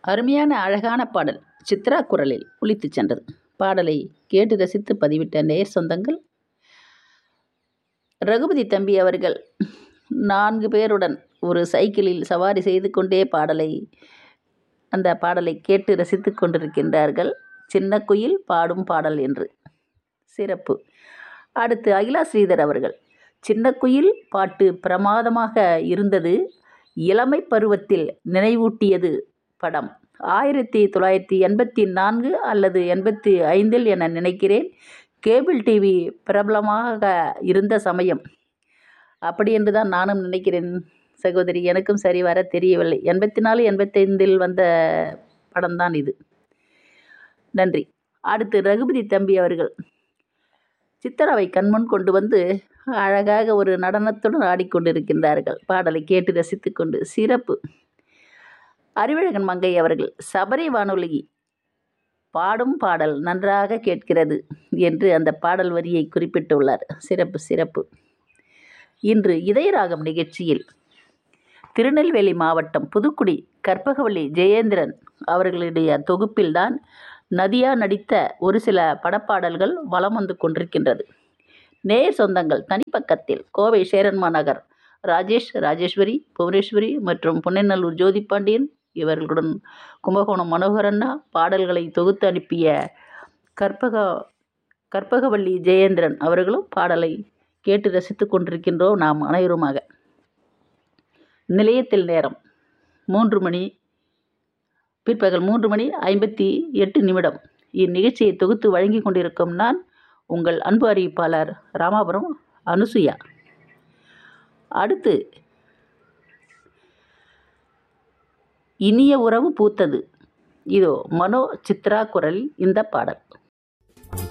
அருமையான அழகான பாடல் சித்ரா குரலில் ஒலித்துச் சென்றது பாடலை கேட்டு ரசித்து பதிவிட்ட நேர் சொந்தங்கள் ரகுபதி தம்பி அவர்கள் நான்கு பேருடன் ஒரு சைக்கிளில் சவாரி செய்து கொண்டே பாடலை அந்த பாடலை கேட்டு ரசித்து கொண்டிருக்கின்றார்கள் சின்ன குயில் பாடும் பாடல் என்று சிறப்பு அடுத்து அகிலா ஸ்ரீதர் அவர்கள் சின்ன குயில் பாட்டு பிரமாதமாக இருந்தது இளமை பருவத்தில் நினைவூட்டியது படம் ஆயிரத்தி தொள்ளாயிரத்தி எண்பத்தி நான்கு அல்லது எண்பத்தி ஐந்தில் என நினைக்கிறேன் கேபிள் டிவி பிரபலமாக இருந்த சமயம் அப்படி என்று தான் நானும் நினைக்கிறேன் சகோதரி எனக்கும் சரி வர தெரியவில்லை எண்பத்தி நாலு எண்பத்தைந்தில் வந்த படம்தான் இது நன்றி அடுத்து ரகுபதி தம்பி அவர்கள் சித்தராவை கண்முன் கொண்டு வந்து அழகாக ஒரு நடனத்துடன் ஆடிக்கொண்டிருக்கின்றார்கள் பாடலை கேட்டு ரசித்து கொண்டு சிறப்பு அறிவழகன் மங்கை அவர்கள் சபரி வானொலி பாடும் பாடல் நன்றாக கேட்கிறது என்று அந்த பாடல் வரியை குறிப்பிட்டுள்ளார் சிறப்பு சிறப்பு இன்று இதயராகம் நிகழ்ச்சியில் திருநெல்வேலி மாவட்டம் புதுக்குடி கற்பகவள்ளி ஜெயேந்திரன் அவர்களுடைய தொகுப்பில்தான் நதியா நடித்த ஒரு சில படப்பாடல்கள் வலம் வந்து கொண்டிருக்கின்றது நேர் சொந்தங்கள் தனிப்பக்கத்தில் கோவை சேரன்மா நகர் ராஜேஷ் ராஜேஸ்வரி புவனேஸ்வரி மற்றும் புன்னநல்லூர் ஜோதி பாண்டியன் இவர்களுடன் கும்பகோணம் மனோகரண்ணா பாடல்களை தொகுத்து அனுப்பிய கற்பக கற்பகவள்ளி ஜெயேந்திரன் அவர்களும் பாடலை கேட்டு ரசித்து கொண்டிருக்கின்றோம் நாம் அனைவருமாக நிலையத்தில் நேரம் மூன்று மணி பிற்பகல் மூன்று மணி ஐம்பத்தி எட்டு நிமிடம் இந்நிகழ்ச்சியை தொகுத்து வழங்கி கொண்டிருக்கும் நான் உங்கள் அன்பு அறிவிப்பாளர் ராமாபுரம் அனுசுயா அடுத்து இனிய உறவு பூத்தது இதோ மனோ சித்ரா குரலில் இந்த பாடல்